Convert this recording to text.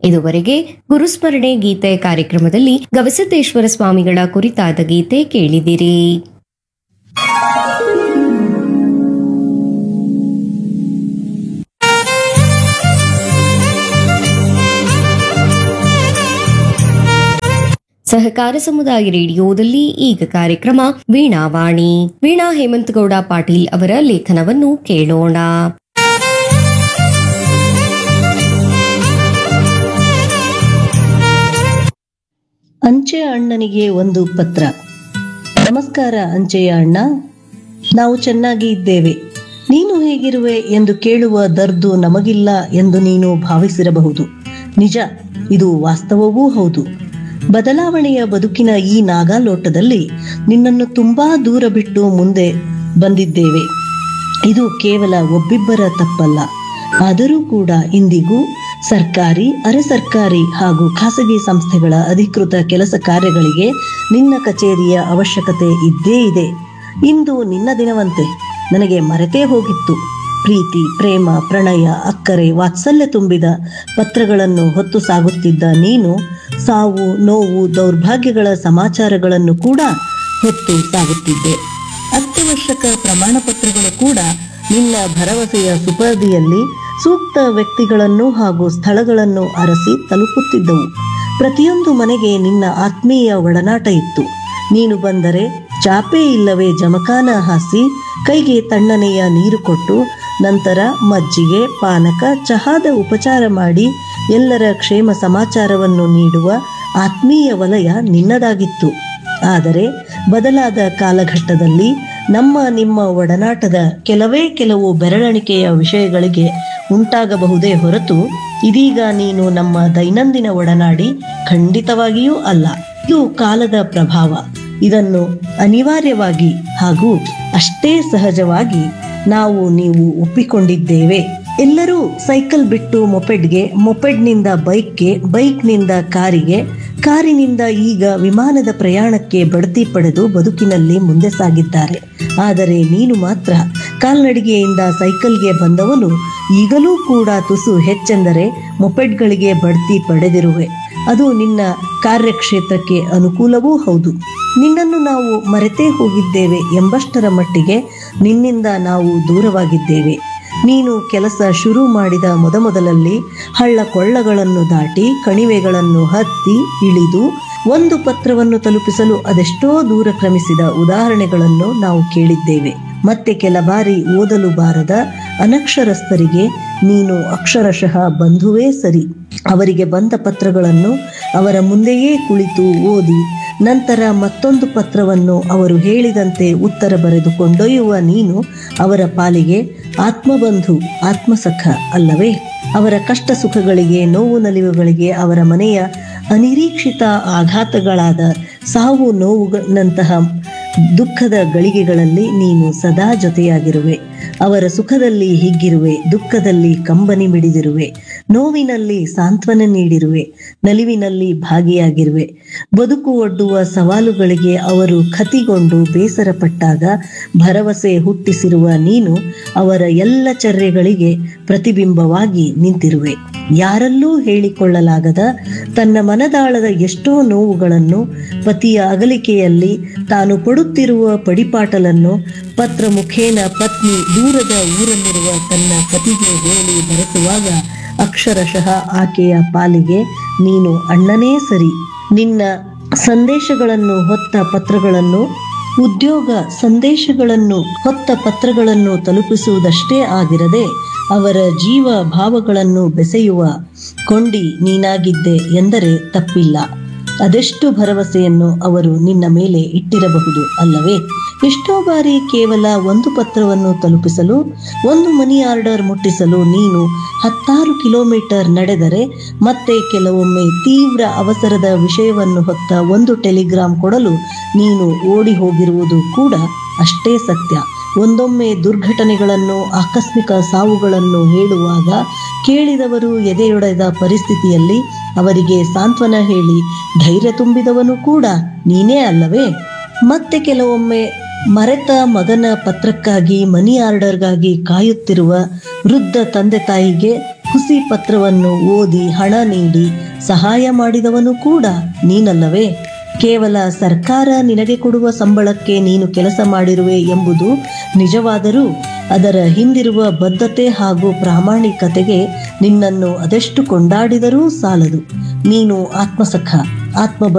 ಇದುವರೆಗೆ ಗುರುಸ್ಮರಣೆ ಗೀತೆ ಕಾರ್ಯಕ್ರಮದಲ್ಲಿ ಗವಿಸಿದ್ದೇಶ್ವರ ಸ್ವಾಮಿಗಳ ಕುರಿತಾದ ಗೀತೆ ಕೇಳಿದಿರಿ ಸಹಕಾರ ಸಮುದಾಯ ರೇಡಿಯೋದಲ್ಲಿ ಈಗ ಕಾರ್ಯಕ್ರಮ ವೀಣಾವಾಣಿ ವೀಣಾ ಹೇಮಂತಗೌಡ ಪಾಟೀಲ್ ಅವರ ಲೇಖನವನ್ನು ಕೇಳೋಣ ಅಂಚೆ ಅಣ್ಣನಿಗೆ ಒಂದು ಪತ್ರ ನಮಸ್ಕಾರ ಅಂಚೆಯ ಅಣ್ಣ ನಾವು ಚೆನ್ನಾಗಿ ಇದ್ದೇವೆ ನೀನು ಹೇಗಿರುವೆ ಎಂದು ಕೇಳುವ ದರ್ದು ನಮಗಿಲ್ಲ ಎಂದು ನೀನು ಭಾವಿಸಿರಬಹುದು ನಿಜ ಇದು ವಾಸ್ತವವೂ ಹೌದು ಬದಲಾವಣೆಯ ಬದುಕಿನ ಈ ನಾಗಾಲೋಟದಲ್ಲಿ ನಿನ್ನನ್ನು ತುಂಬಾ ದೂರ ಬಿಟ್ಟು ಮುಂದೆ ಬಂದಿದ್ದೇವೆ ಇದು ಕೇವಲ ಒಬ್ಬಿಬ್ಬರ ತಪ್ಪಲ್ಲ ಆದರೂ ಕೂಡ ಇಂದಿಗೂ ಸರ್ಕಾರಿ ಅರೆ ಸರ್ಕಾರಿ ಹಾಗೂ ಖಾಸಗಿ ಸಂಸ್ಥೆಗಳ ಅಧಿಕೃತ ಕೆಲಸ ಕಾರ್ಯಗಳಿಗೆ ನಿನ್ನ ಕಚೇರಿಯ ಅವಶ್ಯಕತೆ ಇದ್ದೇ ಇದೆ ಇಂದು ನಿನ್ನ ದಿನವಂತೆ ನನಗೆ ಮರೆತೇ ಹೋಗಿತ್ತು ಪ್ರೀತಿ ಪ್ರೇಮ ಪ್ರಣಯ ಅಕ್ಕರೆ ವಾತ್ಸಲ್ಯ ತುಂಬಿದ ಪತ್ರಗಳನ್ನು ಹೊತ್ತು ಸಾಗುತ್ತಿದ್ದ ನೀನು ಸಾವು ನೋವು ದೌರ್ಭಾಗ್ಯಗಳ ಸಮಾಚಾರಗಳನ್ನು ಕೂಡ ಹೊತ್ತು ಸಾಗುತ್ತಿದ್ದೆ ಅತ್ಯವಶ್ಯಕ ಪ್ರಮಾಣ ಪತ್ರಗಳು ಕೂಡ ನಿನ್ನ ಭರವಸೆಯ ಸುಪರ್ದಿಯಲ್ಲಿ ಸೂಕ್ತ ವ್ಯಕ್ತಿಗಳನ್ನು ಹಾಗೂ ಸ್ಥಳಗಳನ್ನು ಅರಸಿ ತಲುಪುತ್ತಿದ್ದವು ಪ್ರತಿಯೊಂದು ಮನೆಗೆ ನಿನ್ನ ಆತ್ಮೀಯ ಒಡನಾಟ ಇತ್ತು ನೀನು ಬಂದರೆ ಚಾಪೆ ಇಲ್ಲವೇ ಜಮಖಾನ ಹಾಸಿ ಕೈಗೆ ತಣ್ಣನೆಯ ನೀರು ಕೊಟ್ಟು ನಂತರ ಮಜ್ಜಿಗೆ ಪಾನಕ ಚಹಾದ ಉಪಚಾರ ಮಾಡಿ ಎಲ್ಲರ ಕ್ಷೇಮ ಸಮಾಚಾರವನ್ನು ನೀಡುವ ಆತ್ಮೀಯ ವಲಯ ನಿನ್ನದಾಗಿತ್ತು ಆದರೆ ಬದಲಾದ ಕಾಲಘಟ್ಟದಲ್ಲಿ ನಮ್ಮ ನಿಮ್ಮ ಒಡನಾಟದ ಕೆಲವೇ ಕೆಲವು ಬೆರಳೆಣಿಕೆಯ ವಿಷಯಗಳಿಗೆ ಉಂಟಾಗಬಹುದೇ ಹೊರತು ಇದೀಗ ನೀನು ನಮ್ಮ ದೈನಂದಿನ ಒಡನಾಡಿ ಖಂಡಿತವಾಗಿಯೂ ಅಲ್ಲ ಇದು ಕಾಲದ ಪ್ರಭಾವ ಇದನ್ನು ಅನಿವಾರ್ಯವಾಗಿ ಹಾಗೂ ಅಷ್ಟೇ ಸಹಜವಾಗಿ ನಾವು ನೀವು ಒಪ್ಪಿಕೊಂಡಿದ್ದೇವೆ ಎಲ್ಲರೂ ಸೈಕಲ್ ಬಿಟ್ಟು ಮೊಪೆಡ್ಗೆ ಮೊಪೆಡ್ನಿಂದ ಬೈಕ್ಗೆ ಬೈಕ್ನಿಂದ ಕಾರಿಗೆ ಕಾರಿನಿಂದ ಈಗ ವಿಮಾನದ ಪ್ರಯಾಣಕ್ಕೆ ಬಡ್ತಿ ಪಡೆದು ಬದುಕಿನಲ್ಲಿ ಮುಂದೆ ಸಾಗಿದ್ದಾರೆ ಆದರೆ ನೀನು ಮಾತ್ರ ಕಾಲ್ನಡಿಗೆಯಿಂದ ಸೈಕಲ್ಗೆ ಬಂದವನು ಈಗಲೂ ಕೂಡ ತುಸು ಹೆಚ್ಚೆಂದರೆ ಮೊಪೆಡ್ಗಳಿಗೆ ಬಡ್ತಿ ಪಡೆದಿರುವೆ ಅದು ನಿನ್ನ ಕಾರ್ಯಕ್ಷೇತ್ರಕ್ಕೆ ಅನುಕೂಲವೂ ಹೌದು ನಿನ್ನನ್ನು ನಾವು ಮರೆತೇ ಹೋಗಿದ್ದೇವೆ ಎಂಬಷ್ಟರ ಮಟ್ಟಿಗೆ ನಿನ್ನಿಂದ ನಾವು ದೂರವಾಗಿದ್ದೇವೆ ನೀನು ಕೆಲಸ ಶುರು ಮಾಡಿದ ಮೊದಮೊದಲಲ್ಲಿ ಹಳ್ಳ ಕೊಳ್ಳಗಳನ್ನು ದಾಟಿ ಕಣಿವೆಗಳನ್ನು ಹತ್ತಿ ಇಳಿದು ಒಂದು ಪತ್ರವನ್ನು ತಲುಪಿಸಲು ಅದೆಷ್ಟೋ ದೂರ ಕ್ರಮಿಸಿದ ಉದಾಹರಣೆಗಳನ್ನು ನಾವು ಕೇಳಿದ್ದೇವೆ ಮತ್ತೆ ಕೆಲ ಬಾರಿ ಓದಲು ಬಾರದ ಅನಕ್ಷರಸ್ಥರಿಗೆ ನೀನು ಅಕ್ಷರಶಃ ಬಂಧುವೇ ಸರಿ ಅವರಿಗೆ ಬಂದ ಪತ್ರಗಳನ್ನು ಅವರ ಮುಂದೆಯೇ ಕುಳಿತು ಓದಿ ನಂತರ ಮತ್ತೊಂದು ಪತ್ರವನ್ನು ಅವರು ಹೇಳಿದಂತೆ ಉತ್ತರ ಬರೆದು ಕೊಂಡೊಯ್ಯುವ ನೀನು ಅವರ ಪಾಲಿಗೆ ಆತ್ಮಬಂಧು ಆತ್ಮಸಖ ಅಲ್ಲವೇ ಅವರ ಕಷ್ಟ ಸುಖಗಳಿಗೆ ನೋವು ನಲಿವುಗಳಿಗೆ ಅವರ ಮನೆಯ ಅನಿರೀಕ್ಷಿತ ಆಘಾತಗಳಾದ ಸಾವು ನೋವುಗಳಂತಹ ದುಃಖದ ಗಳಿಗೆಗಳಲ್ಲಿ ನೀನು ಸದಾ ಜೊತೆಯಾಗಿರುವೆ ಅವರ ಸುಖದಲ್ಲಿ ಹಿಗ್ಗಿರುವೆ ದುಃಖದಲ್ಲಿ ಕಂಬನಿ ಮಿಡಿದಿರುವೆ ನೋವಿನಲ್ಲಿ ಸಾಂತ್ವನ ನೀಡಿರುವೆ ನಲಿವಿನಲ್ಲಿ ಭಾಗಿಯಾಗಿರುವೆ ಬದುಕು ಒಡ್ಡುವ ಸವಾಲುಗಳಿಗೆ ಅವರು ಖತಿಗೊಂಡು ಬೇಸರಪಟ್ಟಾಗ ಭರವಸೆ ಹುಟ್ಟಿಸಿರುವ ನೀನು ಅವರ ಎಲ್ಲ ಚರ್ಯಗಳಿಗೆ ಪ್ರತಿಬಿಂಬವಾಗಿ ನಿಂತಿರುವೆ ಯಾರಲ್ಲೂ ಹೇಳಿಕೊಳ್ಳಲಾಗದ ತನ್ನ ಮನದಾಳದ ಎಷ್ಟೋ ನೋವುಗಳನ್ನು ಪತಿಯ ಅಗಲಿಕೆಯಲ್ಲಿ ತಾನು ಪಡುತ್ತಿರುವ ಪಡಿಪಾಟಲನ್ನು ಪತ್ರ ಮುಖೇನ ಪತ್ನಿ ದೂರದ ಊರಲ್ಲಿರುವ ತನ್ನ ಪತಿಗೆ ಹೇಳಿ ಬರೆಸುವಾಗ ಅಕ್ಷರಶಃ ಆಕೆಯ ಪಾಲಿಗೆ ನೀನು ಅಣ್ಣನೇ ಸರಿ ನಿನ್ನ ಸಂದೇಶಗಳನ್ನು ಹೊತ್ತ ಪತ್ರಗಳನ್ನು ಉದ್ಯೋಗ ಸಂದೇಶಗಳನ್ನು ಹೊತ್ತ ಪತ್ರಗಳನ್ನು ತಲುಪಿಸುವುದಷ್ಟೇ ಆಗಿರದೆ ಅವರ ಜೀವ ಭಾವಗಳನ್ನು ಬೆಸೆಯುವ ಕೊಂಡಿ ನೀನಾಗಿದ್ದೆ ಎಂದರೆ ತಪ್ಪಿಲ್ಲ ಅದೆಷ್ಟು ಭರವಸೆಯನ್ನು ಅವರು ನಿನ್ನ ಮೇಲೆ ಇಟ್ಟಿರಬಹುದು ಅಲ್ಲವೇ ಎಷ್ಟೋ ಬಾರಿ ಕೇವಲ ಒಂದು ಪತ್ರವನ್ನು ತಲುಪಿಸಲು ಒಂದು ಮನಿ ಆರ್ಡರ್ ಮುಟ್ಟಿಸಲು ನೀನು ಹತ್ತಾರು ಕಿಲೋಮೀಟರ್ ನಡೆದರೆ ಮತ್ತೆ ಕೆಲವೊಮ್ಮೆ ತೀವ್ರ ಅವಸರದ ವಿಷಯವನ್ನು ಹೊತ್ತ ಒಂದು ಟೆಲಿಗ್ರಾಮ್ ಕೊಡಲು ನೀನು ಓಡಿ ಹೋಗಿರುವುದು ಕೂಡ ಅಷ್ಟೇ ಸತ್ಯ ಒಂದೊಮ್ಮೆ ದುರ್ಘಟನೆಗಳನ್ನು ಆಕಸ್ಮಿಕ ಸಾವುಗಳನ್ನು ಹೇಳುವಾಗ ಕೇಳಿದವರು ಎದೆಯೊಡೆದ ಪರಿಸ್ಥಿತಿಯಲ್ಲಿ ಅವರಿಗೆ ಸಾಂತ್ವನ ಹೇಳಿ ಧೈರ್ಯ ತುಂಬಿದವನು ಕೂಡ ನೀನೇ ಅಲ್ಲವೇ ಮತ್ತೆ ಕೆಲವೊಮ್ಮೆ ಮರೆತ ಮಗನ ಪತ್ರಕ್ಕಾಗಿ ಮನಿ ಆರ್ಡರ್ಗಾಗಿ ಕಾಯುತ್ತಿರುವ ವೃದ್ಧ ತಂದೆ ತಾಯಿಗೆ ಹುಸಿ ಪತ್ರವನ್ನು ಓದಿ ಹಣ ನೀಡಿ ಸಹಾಯ ಮಾಡಿದವನು ಕೂಡ ನೀನಲ್ಲವೇ ಕೇವಲ ಸರ್ಕಾರ ನಿನಗೆ ಕೊಡುವ ಸಂಬಳಕ್ಕೆ ನೀನು ಕೆಲಸ ಮಾಡಿರುವೆ ಎಂಬುದು ನಿಜವಾದರೂ ಅದರ ಹಿಂದಿರುವ ಬದ್ಧತೆ ಹಾಗೂ ಪ್ರಾಮಾಣಿಕತೆಗೆ ನಿನ್ನನ್ನು ಅದೆಷ್ಟು ಕೊಂಡಾಡಿದರೂ ಸಾಲದು ನೀನು ಆತ್ಮಸಖ ಆತ್ಮ